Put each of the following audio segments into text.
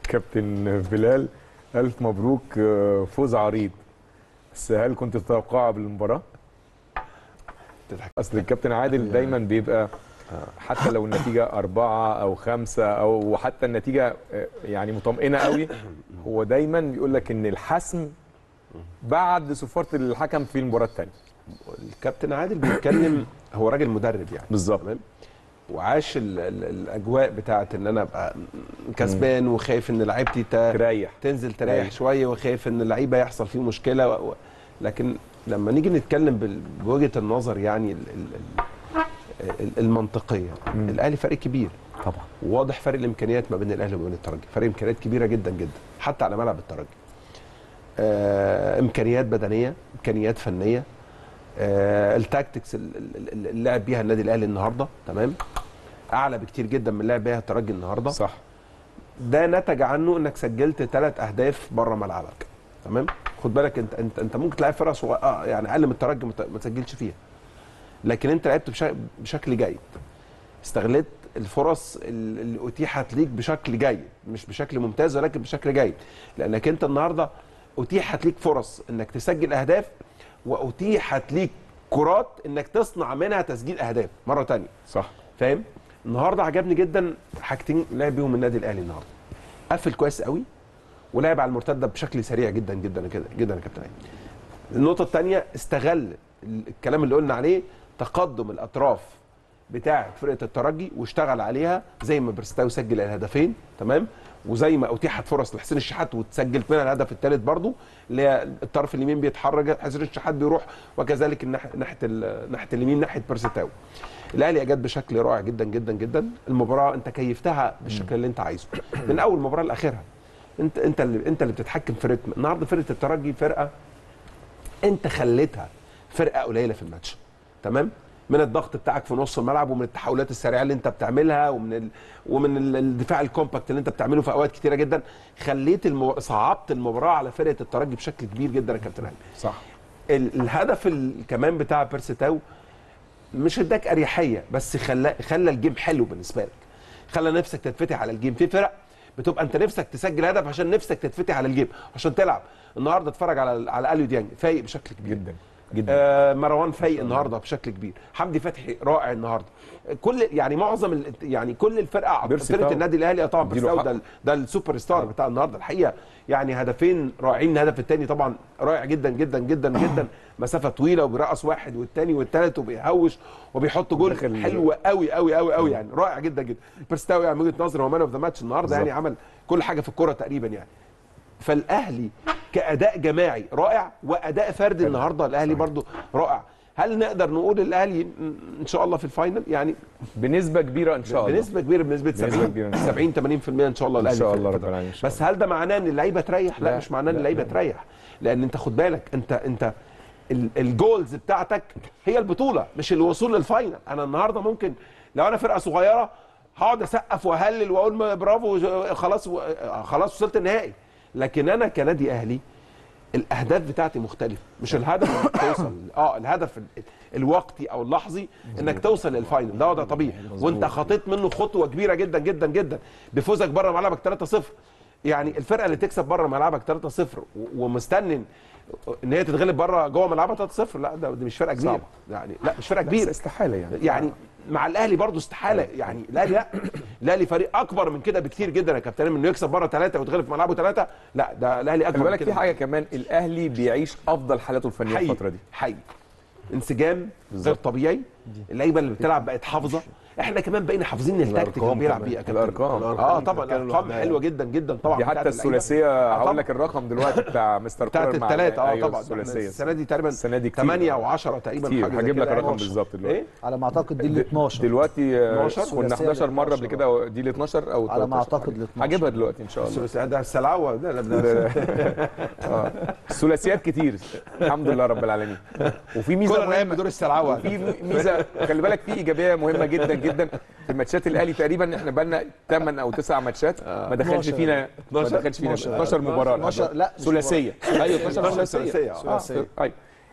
كابتن بلال الف مبروك آه، فوز عريض بس هل كنت تتوقعها بالمباراه تضحك اصل الكابتن عادل دايما بيبقى حتى لو النتيجه أربعة أو خمسة أو حتى النتيجة آه، يعني مطمئنة قوي هو دايما بيقول لك إن الحسم بعد صفارة الحكم في المباراة الثانية الكابتن عادل بيتكلم هو راجل مدرب يعني بالظبط تمام وعاش ال ال الاجواء بتاعت ان انا ابقى كسبان وخايف ان لعيبتي ت- تريح تنزل تريح أيوة. شويه وخايف ان اللعيبه يحصل فيه مشكله و... و... لكن لما نيجي نتكلم بال- بوجهه النظر يعني ال... ال... ال... المنطقيه مم. الاهلي فريق كبير طبعا واضح فرق الامكانيات ما بين الاهلي وما بين الترجي فرق امكانيات كبيره جدا جدا حتى على ملعب الترجي آه امكانيات بدنيه امكانيات فنيه آه التاكتكس ال- ال- ال- اللي لعب بيها النادي الاهلي النهارده تمام اعلى بكتير جدا من اللي لعب بيها الترجي النهارده صح ده نتج عنه انك سجلت ثلاث اهداف بره ملعبك تمام خد بالك انت انت انت ممكن تلعب فرقه صغيره آه يعني اقل من الترجي ما ت- ما تسجلش فيها لكن انت لعبت بش- بشكل جيد استغلت الفرص ال- اللي اتيحت ليك بشكل جيد مش بشكل ممتاز ولكن بشكل جيد لانك انت النهارده اتيحت ليك فرص انك تسجل اهداف واتيحت ليك كرات انك تصنع منها تسجيل اهداف مره تانية صح فاهم النهارده عجبني جدا حاجتين لعب بيهم النادي الاهلي النهارده قفل كويس قوي ولعب على المرتده بشكل سريع جدا جدا كده جدا يا كابتن أيمن. النقطه الثانيه استغل الكلام اللي قلنا عليه تقدم الاطراف بتاعه فرقه الترجي واشتغل عليها زي ما برستاوي سجل الهدفين تمام وزي ما اتيحت فرص لحسين الشحات وتسجلت منها الهدف الثالث برضو اللي هي الطرف اليمين بيتحرك حسين الشحات بيروح وكذلك الناحيه ناحيه ال- ناحيه اليمين ناحيه بيرستاوي الاهلي اجاد بشكل رائع جدا جدا جدا المباراه انت كيفتها بالشكل اللي انت عايزه من اول مباراه لاخرها انت انت اللي انت اللي بتتحكم في رتم النهارده فرقه الترجي فرقه انت خليتها فرقه قليله في الماتش تمام من الضغط بتاعك في نص الملعب ومن التحولات السريعه اللي انت بتعملها ومن ال... ومن ال- الدفاع الكومباكت اللي انت بتعمله في اوقات كتيره جدا خليت المو... صعبت المباراه على فرقه الترجي بشكل كبير جدا يا كابتن علي صح ال... الهدف ال... كمان بتاع بيرستاو مش اداك اريحيه بس خلى خلى الجيم حلو بالنسبه لك خلى نفسك تتفتح على الجيم في فرق بتبقى انت نفسك تسجل هدف عشان نفسك تتفتح على الجيم عشان تلعب النهارده اتفرج على على اليو ديانج فايق بشكل كبير جدا جدا آه مروان فايق النهارده بشكل كبير حمدي فتحي رائع النهارده كل يعني معظم ال- يعني كل الفرقه بيرسي فرقه تاو. النادي الاهلي آه طبعا اديله بيرسي تاو حقه. ده ده السوبر ستار بتاع النهارده الحقيقه يعني هدفين رائعين الهدف الثاني طبعا رائع جدا جدا جدا جدا مسافه طويله وبيرقص واحد والثاني والثالث وبيهوش وبيحط جول دخل- حلو قوي قوي قوي قوي يعني رائع جدا جدا بيرستاو يعني من وجهه نظري هو مان اوف ذا ماتش النهارده يعني عمل كل حاجه في الكوره تقريبا يعني فالاهلي كاداء جماعي رائع واداء فردي النهارده الاهلي برضو رائع هل نقدر نقول الاهلي م- ان شاء الله في الفاينل يعني بنسبة كبيرة إن شاء الله بنسبه كبيره بنسبه بنسبة 70 كبيرة إن شاء الله. 70 80% ان شاء الله إن الاهلي شاء في- الله في رب ده. العالمين إن شاء بس هل ده معناه ان اللعيبه تريح لا, لا، مش معناه ان لا، اللعيبه لا. تريح لان انت خد بالك انت انت ال- الجولز بتاعتك هي البطوله مش الوصول للفاينل انا النهارده ممكن لو انا فرقه صغيره هقعد اسقف واهلل واقول ما برافو خلاص و- خلاص وصلت النهائي لكن انا كنادي اهلي الاهداف بتاعتي مختلفه مش الهدف انك توصل اه الهدف ال- الوقتي او اللحظي انك توصل للفاينل ده وضع طبيعي وانت خطيت منه خطوه كبيره جدا جدا جدا بفوزك بره ملعبك 3-0 يعني الفرقه اللي تكسب بره ملعبك 3-0 و- ومستني ان هي تتغلب بره جوه ملعبها 3-0 لا ده دي مش فرقه كبيره صعب. يعني لا مش فرقه بس كبيره استحالة يعني يعني مع الاهلي برضه استحاله يعني الاهلي لا الاهلي فريق اكبر من كده بكتير جدا يا كابتن انه يكسب بره ثلاثه ويتغلب في ملعبه ثلاثه لا ده الاهلي اكبر خلي من بالك كده في حاجة كمان الأهلي بيعيش أفضل حالاته الفنية حقيقي الفترة دي حقيقي انسجام غير طبيعي اللعيبه اللي بتلعب بقت حافظه احنا كمان بقينا حافظين التكتيك اللي الأرقام بيلعب كمان. بيه يا كابتن. الأرقام. اه طبعا بتتكلم الارقام لوحدها. حلوه جدا جدا طبعا دي بتاعت حتى اللعيبة. الثلاثية آه هقول طبعا. لك الرقم دلوقتي بتاع مستر بتاعت كولر مع الثلاثه اه أيوة، طبعا الثلاثيه السنه دي تقريبا السنة دي كتير. 8 و10 تقريبا كتير حاجة زي هجيب لك كده. الرقم بالظبط دلوقتي ايه على ما اعتقد دي ال 12 دلوقتي آه، 12 كنا ثلاثية 11 مرة قبل 12 كده دي ال 12 او على ما 13 أعتقد ال 12. هجيبها دلوقتي ان شاء الله بس ده السلعوه ده, ده, ده آه. الثلاثيات كتير الحمد لله رب العالمين وفي ميزه كل الريال مهمة بدور السلعوه في ميزه خلي بالك في ايجابيه مهمه جدا جدا في ماتشات الاهلي تقريبا احنا بقى لنا 8 او 9 ماتشات ما دخلش 12. فينا ما دخلش فينا 12 مباراه 12 لا، مش ثلاثيه ايوه 12 12 ثلاثيه ثلاثية، آه. آه، ايوه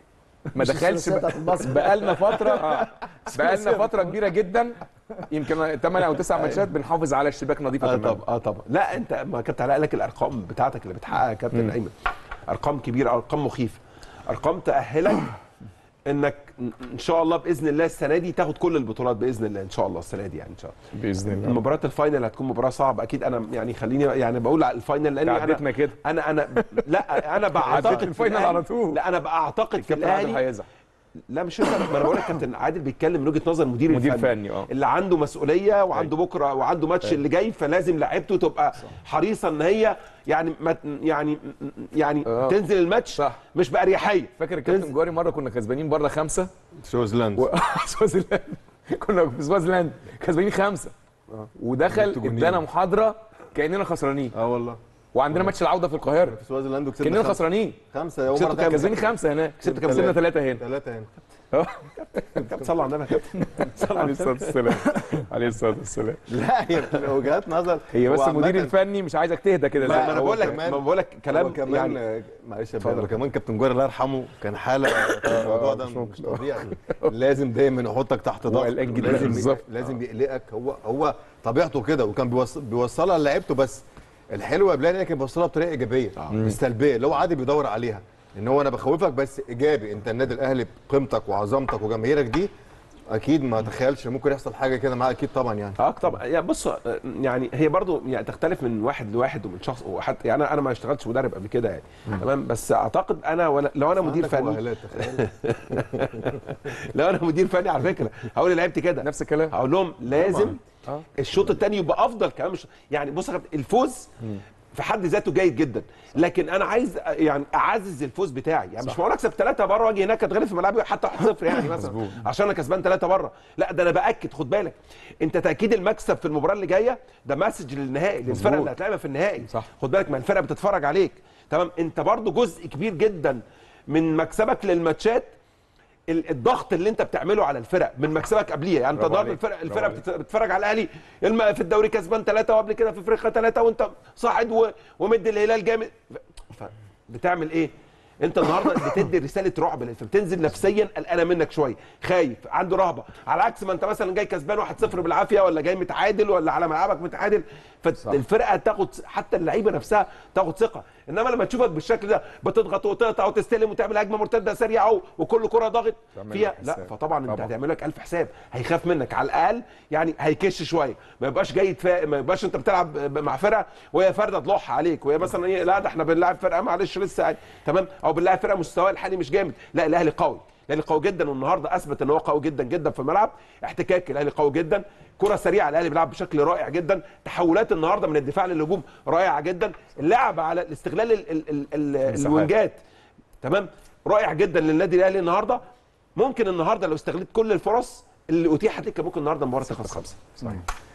ما مش دخلش الثلاثية بتاعت الباسكت. بقالنا فتره اه بقالنا فتره كبيره جدا يمكن 8 او 9 ماتشات بنحافظ على الشباك نظيفه اه تماما طب اه طبعا لا انت ما كابتن علاء لك الارقام بتاعتك اللي بتحققها يا كابتن ايمن ارقام كبيره ارقام مخيفه ارقام تاهلك انك ان شاء الله باذن الله السنه دي تاخد كل البطولات باذن الله ان شاء الله السنه دي يعني ان شاء الله باذن الله مباراه الفاينل هتكون مباراه صعبه اكيد انا يعني خليني يعني بقول على الفاينل لان عدتنا انا كده انا انا لا انا عديت بعتقد في الفاينل الأهلي- على طول. لا انا بعتقد في كابتن عادل الاهلي هيزعل لا مش انت ما انا بقول لك كابتن عادل بيتكلم من وجهه نظر مدير مدير الفني فني اه اللي عنده مسؤوليه وعنده بكره وعنده ماتش اللي جاي فلازم لعيبته تبقى حريصه ان هي يعني ما يعني يعني آه. تنزل الماتش صح. مش باريحيه فاكر الكابتن جواري مره كنا كسبانين بره خمسه سويسلاند و... سوازيلاند كنا في سوازيلاند كسبانين خمسه ودخل جبت جونين. ادانا محاضره كاننا خسرانين اه والله وعندنا ماتش العوده في القاهره في سوازيلاند وكسبنا كاننا خمسة. خسرانين خمسة يوم كسبتوا مرة كام؟ تانية. كسبانين خمسه هناك كسبت كام؟ كسبنا ثلاثه هنا ثلاثة هنا كابتن صلوا على النبي يا كابتن صلوا على عليه الصلاه النبي والسلام عليه الصلاه والسلام لا هي بتبقى وجهات نظر هي بس هو المدير عامة- الفني مش عايزك تهدى كده ما زي ما انا هو بقول لك كمان- ما بقول لك هو كلام كمان يعني يعني معلش يا اتفضل. بدر كمان كابتن جوهر الله يرحمه كان حاله في الموضوع ده مش مش ممكن. طبيعي لازم دايما يحطك تحت ضغط قلقان جدا. لازم بالظبط. لازم يقلقك هو هو طبيعته كده وكان بيوص- بيوصلها لعيبته بس الحلو يا بلال كان بيوصلها بطريقه ايجابيه مش سلبيه اللي هو عادي بيدور عليها ان هو انا بخوفك بس ايجابي انت النادي الاهلي بقيمتك وعظمتك وجماهيرك دي اكيد ما تخيلش إن ممكن يحصل حاجه كده معاه اكيد طبعا يعني اه طبعا يعني بص آه، يعني هي برضو يعني تختلف من واحد لواحد ومن شخص وحتى يعني انا انا ما اشتغلتش مدرب قبل كده يعني تمام بس اعتقد انا ولا لو انا مدير عندك فني مؤهلات، تخيل. لو انا مدير فني على فكره هقول لعيبتي كده نفس الكلام هقول لهم لازم آه. الشوط الثاني يبقى افضل كمان مش يعني بص يا كابتن، الفوز في حد ذاته جيد جدا لكن انا عايز يعني اعزز الفوز بتاعي يعني مش معقول اكسب ثلاثه بره واجي هناك اتغلب في ملعبي حتى 1-0 يعني مثلا عشان انا كسبان ثلاثه بره لا ده انا باكد خد بالك انت تاكيد المكسب في المباراه اللي جايه ده مسج للنهائي للفرقه اللي هتلعبها في النهائي صح. خد بالك ما الفرقه بتتفرج عليك تمام انت برضو جزء كبير جدا من مكسبك للماتشات ال- الضغط اللي انت بتعمله على الفرق من مكسبك قبليها يعني انت برافو النهارده عليك، الفرق برافو الفرق عليك. بتت- بتتفرج على الاهلي الم- في الدوري كسبان ثلاثه وقبل كده في افريقيا ثلاثه وانت صاعد و- ومدي الهلال جامد ف- بتعمل ايه؟ انت النهارده بتدي رساله رعب للفرقة. بتنزل نفسيا قلقانه منك شويه خايف عنده رهبه على عكس ما انت مثلا جاي كسبان 1-0 بالعافيه ولا جاي متعادل ولا على ملعبك متعادل فالفرقه تاخد حتى اللعيبه نفسها تاخد ثقه انما لما تشوفك بالشكل ده بتضغط وتقطع وتستلم وتعمل هجمه مرتده سريعه و- وكل كره ضاغط تعمل فيها لك لا حساب. فطبعا انت طبعا. هتعمل لك الف حساب هيخاف منك على الاقل يعني هيكش شويه ما يبقاش جاي يتفا... ما يبقاش انت بتلعب ب- مع فرقه وهي فرده تلوح عليك وهي مثلا ايه لا ده احنا بنلعب فرقه معلش لسه يعني تمام او بنلعب فرقه مستواها الحالي مش جامد لا الاهلي قوي الاهلي قوي جدا والنهارده اثبت ان هو قوي جدا جدا في الملعب احتكاك الاهلي قوي جدا كره سريعه الاهلي بيلعب بشكل رائع جدا تحولات النهارده من الدفاع للهجوم رائعه جدا اللعب على الاستغلال ال... ال... ال... ال... المساحات. الوينجات تمام رائع جدا للنادي الاهلي النهارده ممكن النهارده لو استغلت كل الفرص اللي اتيحت لك كان ممكن النهارده المباراه تخلص خمسه صحيح